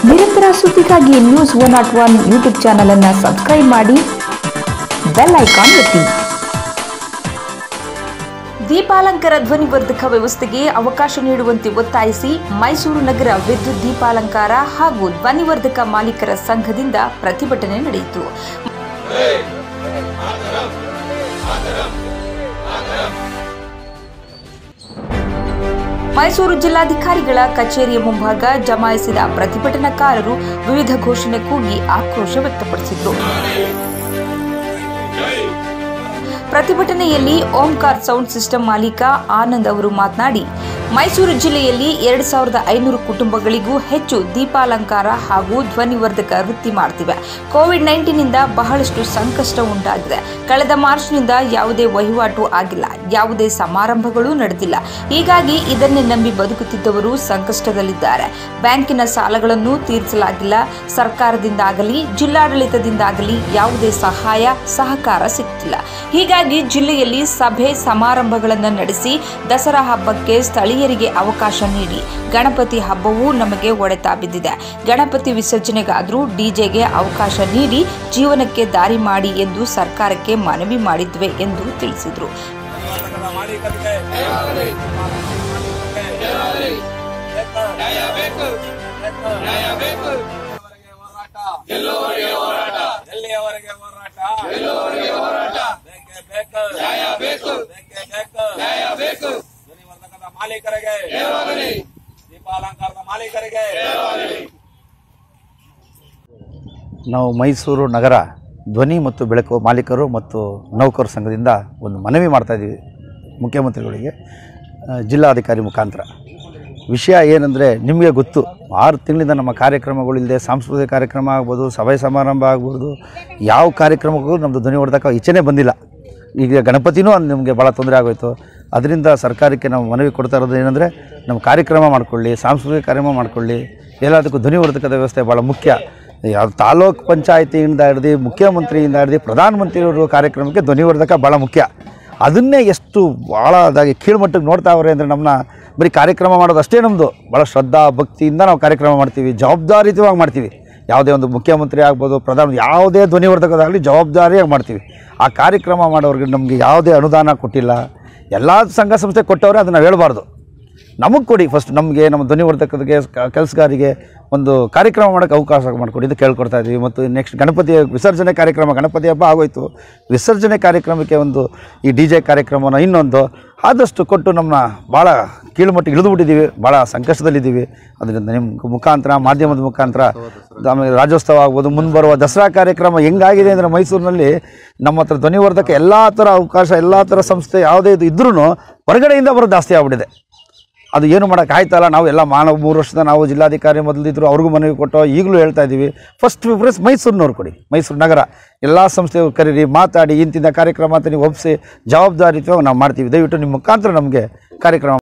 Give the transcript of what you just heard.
ನಿರಂತರ ಸುದ್ದಿಗಾಗಿ news one not one YouTube channel ಅನ್ನು ಸಬ್ಸ್ಕ್ರೈಬ್ ಮಾಡಿ ಬೆಲ್ ಐಕಾನ್ ಒತ್ತಿ ದೀಪಾಲಂಕಾರ ಧ್ವನಿವರ್ಧಕ ವ್ಯವಸ್ಥೆಗೆ ಅವಕಾಶ ನೀಡುವಂತೆ ಒತ್ತಾಯಿಸಿ ಮೈಸೂರು ನಗರ ವಿದ್ಯುತ್ ದೀಪಾಲಂಕಾರ ಹಾಗೂ ಧ್ವನಿವರ್ಧಕ ಮಾಲೀಕರ ಸಂಘದಿಂದ ಪ್ರತಿಭಟನೆ ನಡೆಯಿತು ಮೈಸೂರು ಜಿಲ್ಲಾಧಿಕಾರಿಗಳ ಕಚೇರಿಯ ಮುಂಭಾಗ ಜಮಾಯಿಸಿದ ಪ್ರತಿಭಟನಾಕಾರರು ವಿವಿಧ ಘೋಷಣೆ ಕೂಗಿ ಆಕ್ರೋಶ ವ್ಯಕ್ತಪಡಿಸಿದರು ಪ್ರತಿಭಟನೆಯಲ್ಲಿ ಓಂಕಾರ್ ಸೌಂಡ್ ಸಿಸ್ಟಮ್ ಮಾಲೀಕ ಆನಂದ್ ಅವರು ಮಾತನಾಡಿ ಮೈಸೂರು ಜಿಲ್ಲೆಯಲ್ಲಿ ಎರಡು ಸಾವಿರದ ಐನೂರು ಕುಟುಂಬಗಳಿಗೂ ಹೆಚ್ಚು ದೀಪಾಲಂಕಾರ ಹಾಗೂ ಧ್ವನಿವರ್ಧಕ ವೃತ್ತಿ ಮಾಡ್ತಿವೆ ಕೋವಿಡ್ ನೈನ್ಟೀನ್ನಿಂದ ಬಹಳಷ್ಟು ಸಂಕಷ್ಟ ಉಂಟಾಗಿದೆ ಕಳೆದ ಮಾರ್ಚ್ನಿಂದ ಯಾವುದೇ ವಹಿವಾಟು ಆಗಿಲ್ಲ ಯಾವುದೇ ಸಮಾರಂಭಗಳು ನಡೆದಿಲ್ಲ ಹೀಗಾಗಿ ಇದನ್ನೇ ನಂಬಿ ಬದುಕುತ್ತಿದ್ದವರು ಸಂಕಷ್ಟದಲ್ಲಿದ್ದಾರೆ ಬ್ಯಾಂಕಿನ ಸಾಲಗಳನ್ನು ತೀರಿಸಲಾಗಿಲ್ಲ ಸರ್ಕಾರದಿಂದಾಗಲಿ ಜಿಲ್ಲಾಡಳಿತದಿಂದಾಗಲಿ ಯಾವುದೇ ಸಹಾಯ ಸಹಕಾರ ಸಿಗ್ತಿಲ್ಲ ಹೀಗಾಗಿ ಜಿಲ್ಲೆಯಲ್ಲಿ ಸಭೆ ಸಮಾರಂಭಗಳನ್ನು ನಡೆಸಿ ದಸರಾ ಹಬ್ಬಕ್ಕೆ ಸ್ಥಳೀಯರಿಗೆ ಅವಕಾಶ ನೀಡಿ ಗಣಪತಿ ಹಬ್ಬವೂ ನಮಗೆ ಒಡೆತ ಬಿದ್ದಿದೆ ಗಣಪತಿ ವಿಸರ್ಜನೆಗಾದರೂ ಡಿಜೆಗೆ ಅವಕಾಶ ನೀಡಿ ಜೀವನಕ್ಕೆ ದಾರಿ ಮಾಡಿ ಎಂದು ಸರ್ಕಾರಕ್ಕೆ ಮನವಿ ಮಾಡಿದ್ವೆ ಎಂದು ತಿಳಿಸಿದರು ಕರ್ನಾಟಕದ ಮಾಲೀಕರಿಗೆ ಎಲ್ಲಿಯವರೆಗೆ ಹೋರಾಟ ಬೇಕೇ ಬೇಕು ಬೇಕೇ ಬೇಕು ಧ್ವನಿವರ್ಧಕದ ಮಾಲೀಕರಿಗೆ ದೀಪಾಲಂಕಾರದ ಮಾಲೀಕರಿಗೆ ನಾವು ಮೈಸೂರು ನಗರ ಧ್ವನಿ ಮತ್ತು ಬೆಳಕು ಮಾಲೀಕರು ಮತ್ತು ನೌಕರ ಸಂಘದಿಂದ ಒಂದು ಮನವಿ ಮಾಡ್ತಾಯಿದ್ದೀವಿ ಮುಖ್ಯಮಂತ್ರಿಗಳಿಗೆ ಆ, ಜಿಲ್ಲಾಧಿಕಾರಿ ಮುಖಾಂತರ ವಿಷಯ ಏನಂದರೆ ನಿಮಗೆ ಗೊತ್ತು ಆರು ತಿಂಗಳಿಂದ ನಮ್ಮ ಕಾರ್ಯಕ್ರಮಗಳಿಲ್ಲದೆ ಸಾಂಸ್ಕೃತಿಕ ಕಾರ್ಯಕ್ರಮ ಆಗ್ಬೋದು ಸಭೆ ಸಮಾರಂಭ ಆಗ್ಬೋದು ಯಾವ ಕಾರ್ಯಕ್ರಮಕ್ಕೂ ನಮ್ಮದು ಧ್ವನಿವರ್ಧಕ ಈಚೆನೇ ಬಂದಿಲ್ಲ ಈಗ ಗಣಪತಿನೂ ನಿಮಗೆ ಭಾಳ ತೊಂದರೆ ಆಗೋಯ್ತು ಅದರಿಂದ ಸರ್ಕಾರಕ್ಕೆ ನಾವು ಮನವಿ ಕೊಡ್ತಾ ಇರೋದು ಏನಂದರೆ ನಮ್ಮ ಕಾರ್ಯಕ್ರಮ ಮಾಡಿಕೊಳ್ಳಿ ಸಾಂಸ್ಕೃತಿಕ ಕಾರ್ಯಕ್ರಮ ಮಾಡಿಕೊಳ್ಳಿ ಎಲ್ಲದಕ್ಕೂ ಧ್ವನಿವರ್ಧಕದ ವ್ಯವಸ್ಥೆ ಭಾಳ ಮುಖ್ಯ ಯಾವ ತಾಲೂಕ್ ಪಂಚಾಯತಿಯಿಂದ ಹಿಡ್ದು ಮುಖ್ಯಮಂತ್ರಿಯಿಂದ ಹಿಡ್ದು ಪ್ರಧಾನಮಂತ್ರಿಯವರು ಕಾರ್ಯಕ್ರಮಕ್ಕೆ ಧ್ವನಿವರ್ಧಕ ಭಾಳ ಮುಖ್ಯ ಅದನ್ನೇ ಎಷ್ಟು ಭಾಳ ಅದಾಗಿ ಕೀಳ್ಮಟ್ಟಕ್ಕೆ ನೋಡ್ತಾ ಅವ್ರೆ ಅಂದರೆ ನಮ್ಮನ್ನ ಬರೀ ಕಾರ್ಯಕ್ರಮ ಮಾಡೋದು ಅಷ್ಟೇ ನಮ್ಮದು ಭಾಳ ಶ್ರದ್ಧಾ ಭಕ್ತಿಯಿಂದ ನಾವು ಕಾರ್ಯಕ್ರಮ ಮಾಡ್ತೀವಿ ಜವಾಬ್ದಾರಿಯುತವಾಗಿ ಮಾಡ್ತೀವಿ ಯಾವುದೇ ಒಂದು ಮುಖ್ಯಮಂತ್ರಿ ಆಗ್ಬೋದು ಪ್ರಧಾನ ಯಾವುದೇ ಧ್ವನಿವರ್ಧಕದಾಗಲಿ ಜವಾಬ್ದಾರಿಯಾಗಿ ಮಾಡ್ತೀವಿ ಆ ಕಾರ್ಯಕ್ರಮ ಮಾಡೋರಿಗೆ ನಮಗೆ ಯಾವುದೇ ಅನುದಾನ ಕೊಟ್ಟಿಲ್ಲ ಎಲ್ಲ ಸಂಘ ಸಂಸ್ಥೆ ಕೊಟ್ಟವ್ರೆ ಅದನ್ನು ನಾವು ಹೇಳ್ಬಾರ್ದು ನಮಗೆ ಕೊಡಿ ಫಸ್ಟ್ ನಮಗೆ ನಮ್ಮ ಧ್ವನಿವರ್ಧಕರಿಗೆ ಕೆಲಸಗಾರಿಗೆ ಒಂದು ಕಾರ್ಯಕ್ರಮ ಮಾಡೋಕ್ಕೆ ಅವಕಾಶ ಮಾಡಿಕೊಡಿ ಅಂತ ಕೇಳ್ಕೊಡ್ತಾ ಇದ್ದೀವಿ ಮತ್ತು ನೆಕ್ಸ್ಟ್ ಗಣಪತಿ ವಿಸರ್ಜನೆ ಕಾರ್ಯಕ್ರಮ ಗಣಪತಿ ಹಬ್ಬ ಆಗೋಯ್ತು ವಿಸರ್ಜನೆ ಕಾರ್ಯಕ್ರಮಕ್ಕೆ ಒಂದು ಈ ಡಿ ಜೆ ಕಾರ್ಯಕ್ರಮನ ಇನ್ನೊಂದು ಆದಷ್ಟು ಕೊಟ್ಟು ನಮ್ಮನ್ನ ಭಾಳ ಕೀಳುಮಟ್ಟಿಗೆ ಇಳಿದು ಬಿಟ್ಟಿದ್ದೀವಿ ಭಾಳ ಸಂಕಷ್ಟದಲ್ಲಿದ್ದೀವಿ ಅದರಿಂದ ನಿಮ್ಮ ಮುಖಾಂತರ ಮಾಧ್ಯಮದ ಮುಖಾಂತರ ಆಮೇಲೆ ರಾಜ್ಯೋತ್ಸವ ಆಗ್ಬೋದು ಮುಂದೆ ಬರುವ ದಸರಾ ಕಾರ್ಯಕ್ರಮ ಹೆಂಗಾಗಿದೆ ಅಂದರೆ ಮೈಸೂರಿನಲ್ಲಿ ನಮ್ಮ ಹತ್ರ ಧ್ವನಿವರ್ಧಕ ಎಲ್ಲ ಥರ ಅವಕಾಶ ಎಲ್ಲ ಥರ ಸಂಸ್ಥೆ ಯಾವುದೇ ಇದು ಇದ್ರೂ ಹೊರಗಡೆಯಿಂದ ಬರೋದು ಜಾಸ್ತಿ ಆಗ್ಬಿಟ್ಟಿದೆ ಅದು ಏನು ಮಾಡೋಕೆ ಆಯ್ತಲ್ಲ ನಾವು ಎಲ್ಲ ಮಾನವ ಮೂರು ವರ್ಷದ ನಾವು ಜಿಲ್ಲಾಧಿಕಾರಿ ಮೊದಲಿದ್ರು ಅವ್ರಿಗೂ ಮನವಿ ಕೊಟ್ಟು ಈಗಲೂ ಹೇಳ್ತಾ ಇದ್ದೀವಿ ಫಸ್ಟ್ ಪ್ರಿಫರೆನ್ಸ್ ಮೈಸೂರಿನವ್ರು ಕೊಡಿ ಮೈಸೂರು ನಗರ ಎಲ್ಲ ಸಂಸ್ಥೆಯವ್ರು ಕರೀರಿ ಮಾತಾಡಿ ಇಂತಿಂಥ ಕಾರ್ಯಕ್ರಮ ಅಂತ ನೀವು ಒಪ್ಪಿಸಿ ಜವಾಬ್ದಾರಿತ್ವವಾಗಿ ನಾವು ಮಾಡ್ತೀವಿ ದಯವಿಟ್ಟು ನಿಮ್ಮ ಮುಖಾಂತರ ನಮಗೆ ಕಾರ್ಯಕ್ರಮ